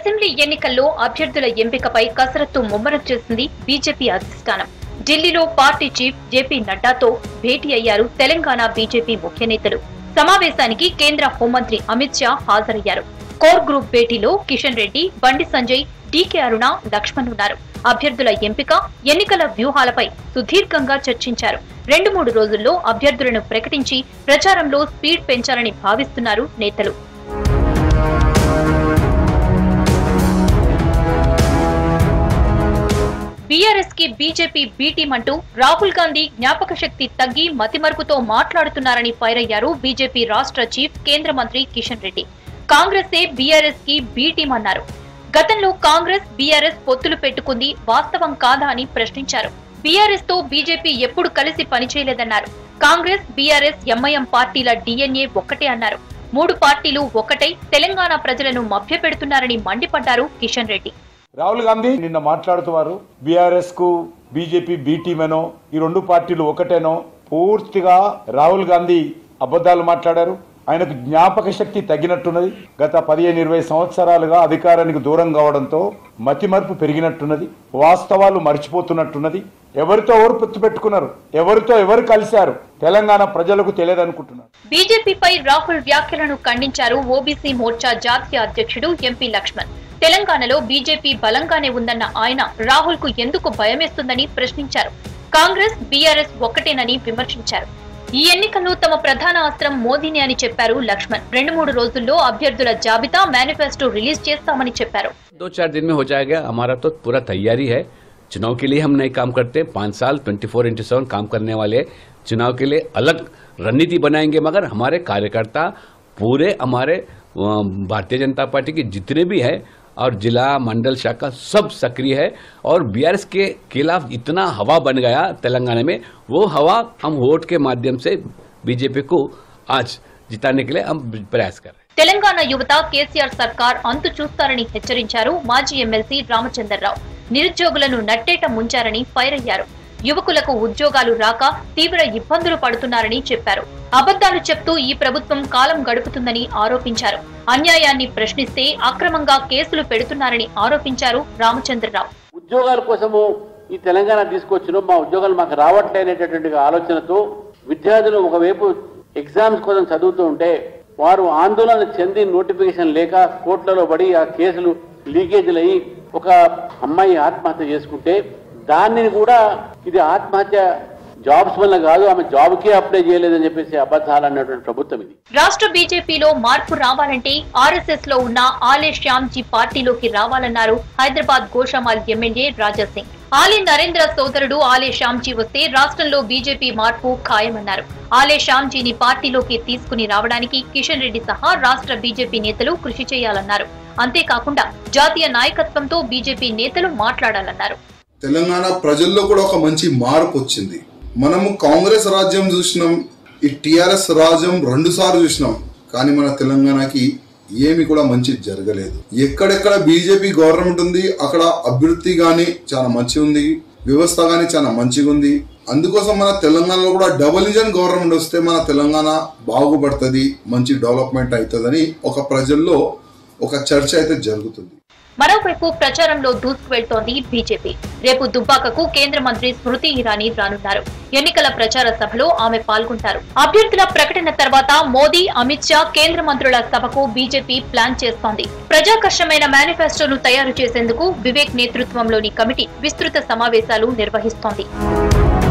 Assembly ఎన్నికల్లో అభ్యర్థుల ఎంపికపై కసరత్తు ముమ్మరం చేసింది బీజేపీ అధిష్టానం ఢిల్లీలో పార్టీ చీఫ్ జేపీ నడ్డాతో భేటీ అయ్యారు తెలంగాణ బీజేపీ ముఖ్య నేతలు సమావేశానికి కేంద్ర హోంమంత్రి అమిత్ షా హాజరయ్యారు కోర్ గ్రూప్ భేటీలో కిషన్ రెడ్డి బండి సంజయ్ డీకే అరుణ లక్ష్మణ్ ఉన్నారు అభ్యర్థుల ఎంపిక ఎన్నికల వ్యూహాలపై సుదీర్ఘంగా చర్చించారు రెండు మూడు రోజుల్లో అభ్యర్థులను ప్రకటించి ప్రచారంలో స్పీడ్ పెంచాలని భావిస్తున్నారు నేతలు బీఆర్ఎస్ కి బీజేపీ బీ టీం అంటూ రాహుల్ గాంధీ జ్ఞాపక శక్తి తగ్గి మతిమరుపుతో మాట్లాడుతున్నారని ఫైర్ అయ్యారు బీజేపీ రాష్ట్ర చీఫ్ కేంద్ర మంత్రి కిషన్ రెడ్డి కాంగ్రెసే బీఆర్ఎస్ కి బీ టీం అన్నారు గతంలో కాంగ్రెస్ బీఆర్ఎస్ పొత్తులు పెట్టుకుంది వాస్తవం కాదా అని ప్రశ్నించారు బీఆర్ఎస్ తో బీజేపీ ఎప్పుడు కలిసి పనిచేయలేదన్నారు కాంగ్రెస్ బీఆర్ఎస్ ఎంఐఎం పార్టీల డీఎన్ఏ ఒక్కటే అన్నారు మూడు పార్టీలు ఒకటై తెలంగాణ ప్రజలను మభ్యపెడుతున్నారని మండిపడ్డారు కిషన్ రెడ్డి రాహుల్ గాంధీ నిన్న మాట్లాడుతూ వారు బీఆర్ఎస్ కు బీజేపీ బి టీమేనో ఈ రెండు పార్టీలు ఒకటేనో పూర్తిగా రాహుల్ గాంధీ అబద్ధాలు మాట్లాడారు ఆయనకు జ్ఞాపక శక్తి తగ్గినట్టున్నది గత పదిహేను ఇరవై సంవత్సరాలుగా అధికారానికి దూరం కావడంతో మతిమరుపు పెరిగినట్టున్నది వాస్తవాలు మర్చిపోతున్నట్టున్నది ఎవరితో ఎవరు పొత్తు పెట్టుకున్నారు ఎవరితో ఎవరు కలిశారు తెలంగాణ ప్రజలకు తెలియదనుకుంటున్నారు బీజేపీపై రాహుల్ వ్యాఖ్యలను ఖండించారు ఓబీసీ మోర్చా జాతీయ అధ్యక్షుడు ఎంపీ లక్ష్మణ్ తెలంగాణలో బీజేపీ బలంగానే ఉందన్న ఆయన రాహుల్ కు ఎందుకు భయమేస్తుందని ప్రశ్నించారు కాంగ్రెస్ బీఆర్ఎస్ ఒక్కటేనని విమర్శించారు ఈ ఎన్నికల్లో తమ ప్రధాన అస్త్రం మోదీనే అని చెప్పారు లక్ష్మణ్ రెండు మూడు రోజుల్లో అభ్యర్థుల జాబితా మేనిఫెస్టో రిలీజ్ చేస్తామని చెప్పారు दो चार दिन में हो जाएगा हमारा तो पूरा तैयारी है चुनाव के लिए हम नहीं काम करते पाँच साल ट्वेंटी फोर इंटू सेवन काम करने वाले हैं। चुनाव के लिए अलग रणनीति बनाएंगे मगर हमारे कार्यकर्ता पूरे हमारे अ, भारतीय जनता पार्टी के जितने भी हैं और जिला मंडल शाखा सब सक्रिय है और बीआरएस के खिलाफ इतना हवा बन गया तेलंगाना में वो हवा हम वोट के माध्यम से बीजेपी को आज जिताने के लिए हम प्रयास कर रहे हैं తెలంగాణ యువత కేసీఆర్ సర్కార్ అంతు చూస్తారని హెచ్చరించారు మాజీ ఎమ్మెల్సీ రామచంద్రరావు నిరుద్యోగులను నట్టేట ముంచారని ఫైర్ అయ్యారు యువకులకు ఉద్యోగాలు రాక తీవ్ర ఇబ్బందులు పడుతున్నారని చెప్పారు అబద్దాలు చెప్తూ ఈ ప్రభుత్వం కాలం గడుపుతుందని ఆరోపించారు అన్యాయాన్ని ప్రశ్నిస్తే అక్రమంగా కేసులు పెడుతున్నారని ఆరోపించారు రామచంద్రరావు ఉద్యోగాల కోసము ఈ తెలంగాణ తీసుకొచ్చినాం మా ఉద్యోగాలు మాకు రావట్లే అనేటటువంటి ఆలోచనతో విద్యార్థులు ఒకవైపు ఎగ్జామ్స్ కోసం చదువుతూ ఉంటే వారు ఆందోళన చెంది నోటిఫికేషన్ లేక కోర్టులలో పడి ఆ కేసులు లీకేజీలు అయ్యి ఒక అమ్మాయి ఆత్మహత్య చేసుకుంటే దానిని కూడా ఇది ఆత్మహత్య జాబ్స్ వల్ల కాదు ఆమె జాబ్కే అప్లై చేయలేదని చెప్పేసి అబద్ధాలు అన్నటువంటి ప్రభుత్వం ఇది రాష్ట్ర బీజేపీలో మార్పు రావాలంటే ఆర్ఎస్ఎస్ లో ఉన్న ఆలే శ్యామ్జీ పార్టీలోకి రావాలన్నారు హైదరాబాద్ గోషామాల్ ఎమ్మెల్యే రాజా సింగ్ ఆలే నరేంద్ర సోదరుడు ఆలే శ్యామ్జీ వస్తే రాష్ట్రంలో బీజేపీ మార్పు ఖాయమన్నారు ఆలే శ్యామ్జీని పార్టీలోకి తీసుకుని రావడానికి కిషన్ రెడ్డి సహా రాష్ట్ర బీజేపీ నేతలు కృషి చేయాలన్నారు అంతేకాకుండా జాతీయ నాయకత్వంతో బీజేపీ నేతలు మాట్లాడాలన్నారు తెలంగాణ ప్రజల్లో కూడా ఒక మంచి మార్పు వచ్చింది మనము కాంగ్రెస్ రాజ్యం చూసినాం ఈ టిఆర్ఎస్ రాజ్యం రెండు సార్లు చూసినాం కానీ మన తెలంగాణకి ఏమి కూడా మంచి జరగలేదు ఎక్కడెక్కడ బీజేపీ గవర్నమెంట్ ఉంది అక్కడ అభివృద్ధి గాని చాలా మంచి ఉంది వ్యవస్థ గాని చాలా మంచిగా ఉంది అందుకోసం మన తెలంగాణలో కూడా డబుల్ ఇంజన్ గవర్నమెంట్ వస్తే మన తెలంగాణ బాగుపడుతుంది మంచి డెవలప్మెంట్ అవుతుందని ఒక ప్రజల్లో ఒక చర్చ అయితే జరుగుతుంది మరోవైపు ప్రచారంలో దూసుకువెళ్తోంది బీజేపీ రేపు దుబ్బాకకు కేంద్ర మంత్రి స్మృతి ఇరానీ రానున్నారు ఎన్నికల ప్రచార సభలో ఆమె పాల్గొంటారు అభ్యర్థుల ప్రకటన తర్వాత మోదీ అమిత్ షా కేంద్ర మంత్రుల సభకు బీజేపీ ప్లాన్ చేస్తోంది ప్రజాకర్షమైన మేనిఫెస్టోను తయారు చేసేందుకు వివేక్ నేతృత్వంలోని కమిటీ విస్తృత సమావేశాలు నిర్వహిస్తోంది